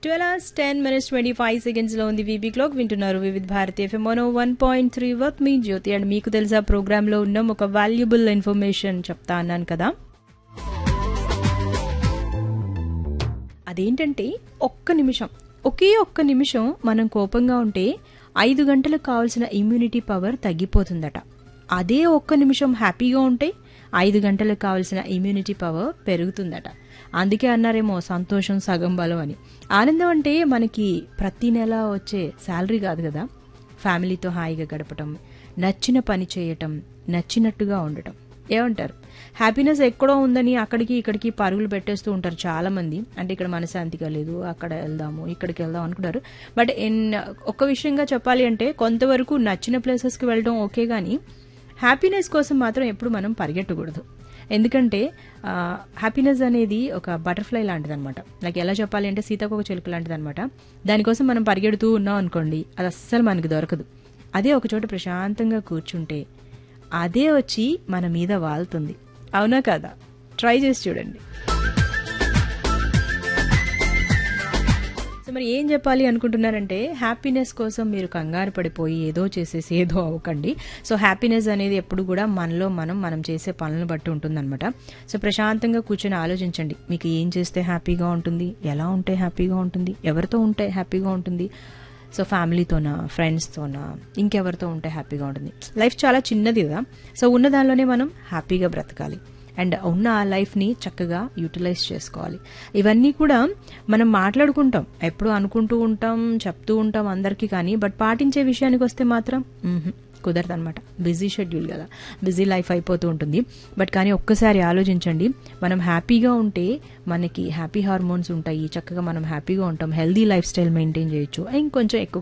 twelve hours ten minutes twenty five seconds లో ఉంది VB clock వింటున్నారు Vividh Bharati FM one one point three with మీ Jyothi and మీకు తెలుసా ప్రోగ్రామ్ లో ఉన్నాం ఒక వాల్యుబుల్ ఇన్ఫర్మేషన్ చెప్తా అన్నాను కదా అదేంటంటే ఒక్క నిమిషం ఒకే ఒక్క నిమిషం మనం కోపంగా ఉంటే ఐదు గంటలకు కావాల్సిన ఇమ్యూనిటీ పవర్ తగ్గిపోతుందట అదే ఒక్క నిమిషం హ్యాపీగా ఉంటే ఐదు గంటలకు కావాల్సిన ఇమ్యూనిటీ పవర్ పెరుగుతుందట అందుకే అన్నారేమో సంతోషం సగం బలం అని ఆనందం అంటే మనకి ప్రతి నెల వచ్చే శాలరీ కాదు కదా ఫ్యామిలీతో హాయిగా గడపటం నచ్చిన పని చేయటం నచ్చినట్టుగా ఉండటం ఏమంటారు హ్యాపీనెస్ ఎక్కడో ఉందని అక్కడికి ఇక్కడికి పరుగులు పెట్టేస్తూ ఉంటారు చాలా మంది అంటే ఇక్కడ మనశాంతిగా లేదు అక్కడ వెళ్దాము ఇక్కడికి వెళ్దాం అనుకుంటారు బట్ ఎన్ ఒక్క విషయంగా చెప్పాలి అంటే కొంతవరకు నచ్చిన ప్లేసెస్కి వెళ్ళడం ఓకే కానీ హ్యాపీనెస్ కోసం మాత్రం ఎప్పుడు మనం పరిగెట్టకూడదు ఎందుకంటే హ్యాపీనెస్ అనేది ఒక బటర్ఫ్లై లాంటిది అనమాట లైక్ ఎలా చెప్పాలి అంటే సీతాకోక చిలుక లాంటిది అనమాట దానికోసం మనం పరిగెడుతూ ఉన్నాం అనుకోండి అది అస్సలు మనకి దొరకదు అదే ఒక చోట ప్రశాంతంగా కూర్చుంటే అదే వచ్చి మన మీద వాళ్తుంది అవునా కదా ట్రై చేసి చూడండి సో మరి ఏం చెప్పాలి అనుకుంటున్నారంటే హ్యాపీనెస్ కోసం మీరు కంగారు పడిపోయి ఏదో చేసేసి ఏదో అవ్వకండి సో హ్యాపీనెస్ అనేది ఎప్పుడు కూడా మనలో మనం మనం చేసే పనులను బట్టి ఉంటుందన్నమాట సో ప్రశాంతంగా కూర్చొని ఆలోచించండి మీకు ఏం చేస్తే హ్యాపీగా ఉంటుంది ఎలా ఉంటే హ్యాపీగా ఉంటుంది ఎవరితో ఉంటే హ్యాపీగా ఉంటుంది సో ఫ్యామిలీతోనా ఫ్రెండ్స్తోనా ఇంకెవరితో ఉంటే హ్యాపీగా ఉంటుంది లైఫ్ చాలా చిన్నది కదా సో ఉన్న దానిలోనే మనం హ్యాపీగా బ్రతకాలి అండ్ ఉన్న ఆ లైఫ్ని చక్కగా యూటిలైజ్ చేసుకోవాలి ఇవన్నీ కూడా మనం మాట్లాడుకుంటాం ఎప్పుడు అనుకుంటూ ఉంటాం చెప్తూ ఉంటాం అందరికీ కానీ బట్ పాటించే విషయానికి వస్తే మాత్రం కుదరదు అనమాట బిజీ షెడ్యూల్ కదా బిజీ లైఫ్ అయిపోతూ ఉంటుంది బట్ కానీ ఒక్కసారి ఆలోచించండి మనం హ్యాపీగా ఉంటే మనకి హ్యాపీ హార్మోన్స్ ఉంటాయి చక్కగా మనం హ్యాపీగా ఉంటాం హెల్దీ లైఫ్ స్టైల్ మెయింటైన్ చేయొచ్చు ఇంకొంచెం ఎక్కువ